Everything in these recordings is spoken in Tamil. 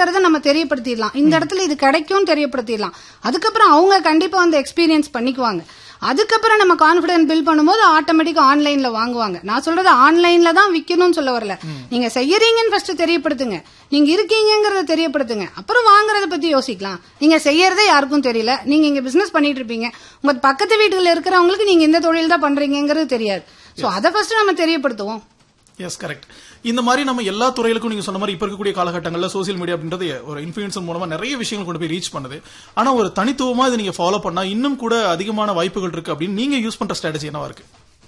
இருக்குங்கிறத நம்ம தெரியப்படுத்திடலாம் இந்த இடத்துல இது கிடைக்கும் தெரியப்படுத்திடலாம் அதுக்கப்புறம் அவங்க கண்டிப்பா வந்து எக்ஸ்பீரியன்ஸ் பண்ணிக்குவாங்க அதுக்கப்புறம் நம்ம கான்பிடன்ஸ் பில்ட் பண்ணும்போது ஆட்டோமேட்டிக்கா ஆன்லைன்ல வாங்குவாங்க நான் சொல்றது ஆன்லைன்ல தான் விக்கணும்னு சொல்ல வரல நீங்க செய்யறீங்கன்னு ஃபர்ஸ்ட் தெரியப்படுத்துங்க நீங்க இருக்கீங்கங்கறத தெரியப்படுத்துங்க அப்புறம் வாங்குறத பத்தி யோசிக்கலாம் நீங்க செய்யறதே யாருக்கும் தெரியல நீங்க இங்க பிசினஸ் பண்ணிட்டு இருப்பீங்க உங்க பக்கத்து வீட்டுல இருக்கிறவங்களுக்கு நீங்க இந்த தொழில் தான் பண்றீங்கங்கிறது தெரியாது சோ அதை ஃபர்ஸ்ட் நம்ம தெரியப்படுத்துவோம் எஸ் கரெக்ட் இந்த மாதிரி நம்ம எல்லா துறைகளுக்கும் நீங்க சொன்ன மாதிரி இப்ப இருக்கக்கூடிய காலகட்டங்கள்ல சோசியல் மீடியா அப்படின்றது ஒரு இன்ஃபுளுசர் மூலமா நிறைய விஷயங்கள் கொண்டு போய் ரீச் பண்ணுது ஆனா ஒரு தனித்துவமா இதை நீங்க ஃபாலோ பண்ணா இன்னும் கூட அதிகமான வாய்ப்புகள் இருக்கு அப்படின்னு நீங்க யூஸ் பண்ற ஸ்ட்ராட்டஜி என்னவா இருக்கு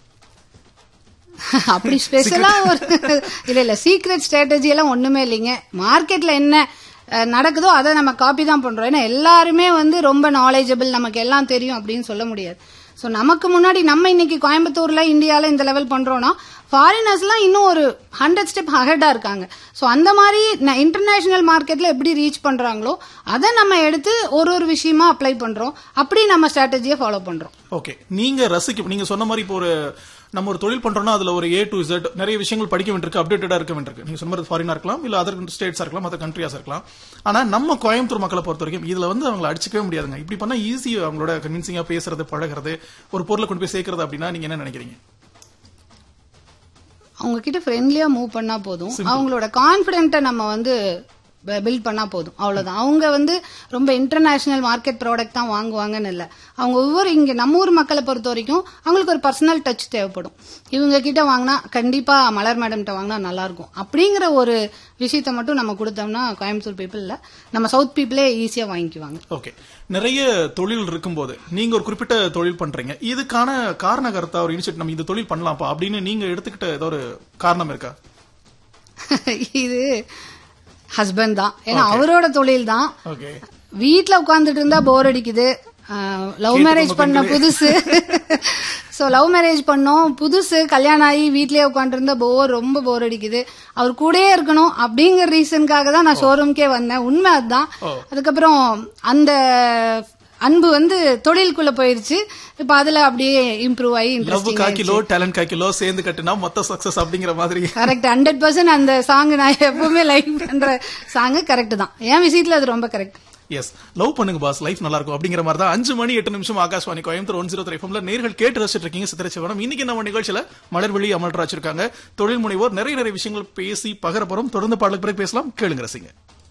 அப்படி ஸ்பெஷலா ஒரு இல்ல இல்ல சீக்ரெட் ஸ்ட்ராட்டஜி எல்லாம் ஒண்ணுமே இல்லைங்க மார்க்கெட்ல என்ன அஹ், நடக்குதோ அதை நம்ம காப்பி தான் பண்றோம் ஏன்னா எல்லாருமே வந்து ரொம்ப நாலேஜபிள் நமக்கு எல்லாம் தெரியும் அப்படின்னு சொல்ல முடியாது சோ நமக்கு முன்னாடி நம்ம இன்னைக்கு கோயம்புத்தூர்ல இந்தியால இந்த லெவல் பண்றோம்னா ஃபாரினர்ஸ்லாம் இன்னும் ஒரு ஹண்ட்ரட் ஸ்டெப் அஹெடா இருக்காங்க சோ அந்த மாதிரி இன்டர்நேஷனல் மார்க்கெட்ல எப்படி ரீச் பண்றாங்களோ அதை நம்ம எடுத்து ஒரு ஒரு விஷயமா அப்ளை பண்றோம் அப்படி நம்ம ஸ்ட்ராட்டஜியை ஃபாலோ பண்றோம் ஓகே நீங்க ரசிக்க நீங்க சொன்ன மாதிரி இப்போ ஒரு நம்ம ஒரு தொழில் பண்றோம்னா அதுல ஒரு ஏ டு Z நிறைய விஷயங்கள் படிக்க வேண்டியிருக்கு அப்டேட்டடா இருக்க வேண்டியிருக்கு நீங்க சொன்ன மாதிரி ஃபாரினா இருக்கலாம் இல்ல அதர் ஸ்டேட்ஸா இருக்கலாம் மற்ற கண்ட்ரியாஸ் இருக்கலாம் ஆனா நம்ம கோயம்புத்தூர் மக்களை பொறுத்த வரைக்கும் இதுல வந்து அவங்களை அடிச்சுக்கவே முடியாதுங்க இப்படி பண்ணா ஈஸி அவங்களோட கன்வின்சிங்கா பேசுறது பழகுறது ஒரு பொருளை கொண்டு போய் சேர்க்கறது அப்படின்னா நீங்க என்ன நினைக்கிறீங்க அவங்க கிட்ட ஃப்ரெண்ட்லியா மூவ் பண்ணா போதும் அவங்களோட கான்பிடென்ட்டை நம்ம வந்து பில்ட் பண்ணா போதும் அவ்வளவுதான் அவங்க வந்து ரொம்ப இன்டர்நேஷனல் மார்க்கெட் ப்ராடக்ட் தான் வாங்குவாங்கன்னு இல்ல அவங்க ஒவ்வொரு இங்க நம்ம ஊர் மக்களை பொறுத்த வரைக்கும் அவங்களுக்கு ஒரு பர்சனல் டச் தேவைப்படும் இவங்க கிட்ட வாங்கினா கண்டிப்பா மலர் மேடம் வாங்கினா நல்லா இருக்கும் அப்படிங்கிற ஒரு விஷயத்த மட்டும் நம்ம கொடுத்தோம்னா கோயம்புத்தூர் பீப்புள்ல நம்ம சவுத் பீப்புளே ஈஸியா வாங்கிக்குவாங்க ஓகே நிறைய தொழில் இருக்கும்போது நீங்க ஒரு குறிப்பிட்ட தொழில் பண்றீங்க இதுக்கான காரண கருத்தா ஒரு இனிஷியேட் நம்ம இந்த தொழில் பண்ணலாம்ப்பா அப்படின்னு நீங்க எடுத்துக்கிட்ட ஏதோ ஒரு காரணம் இருக்கா இது ஹஸ்பண்ட் தான் ஏன்னா அவரோட தொழில் தான் ஓகே வீட்ல உட்கார்ந்துட்டு இருந்தா போர் அடிக்குது லவ் மேரேஜ் பண்ண புதுசு சோ லவ் மேரேஜ் பண்ணோம் புதுசு கல்யாணம் ஆகி வீட்லயே உட்கார்ந்து இருந்தா போர் ரொம்ப போர் அடிக்குது அவர் கூடயே இருக்கணும் அப்படிங்கிற ரீசனுக்காக தான் நான் ஷோரூம்க்கே வந்தேன் உண்மை அதுதான் அதுக்கப்புறம் அந்த அன்பு வந்து தொழிலுக்குள்ள போயிருச்சு இப்ப அதுல அப்படியே இம்ப்ரூவ் ஆகி லவ் இன்ட்ரெஸ்டிங் கா கிலோ டேலண்ட் கா கிலோ சேர்ந்து கட்டுனா மொத்த சக்சஸ் அப்படிங்கிற மாதிரி கரெக்ட் ஹண்ட்ரட் பர்சன்ட் அந்த சாங் நான் எப்பவுமே லைக் பண்ற சாங் கரெக்ட் தான் என் விஷயத்துல அது ரொம்ப கரெக்ட் எஸ் லவ் பண்ணுங்க பாஸ் லைஃப் நல்லா இருக்கும் அப்படிங்கிற மாதிரி தான் அஞ்சு மணி எட்டு நிமிஷம் Akashvani Coimbatore one zero three ஃபம்ல நேர்கள் கேட்டு ரசிச்சிட்டு இருக்கீங்க சித்திரச்சிவனம் இன்னைக்கு நம்ம நிகழ்ச்சியில மலர்வெளி அமல்ராஜ் இருக்காங்க தொழில் முனைவோர் நிறைய நிறைய விஷயங்கள் பேசி பகர போறோம் தொடர்ந்து பாடலுக்கு பிறகு பேசலாம் கேளுங்க ரசிங்க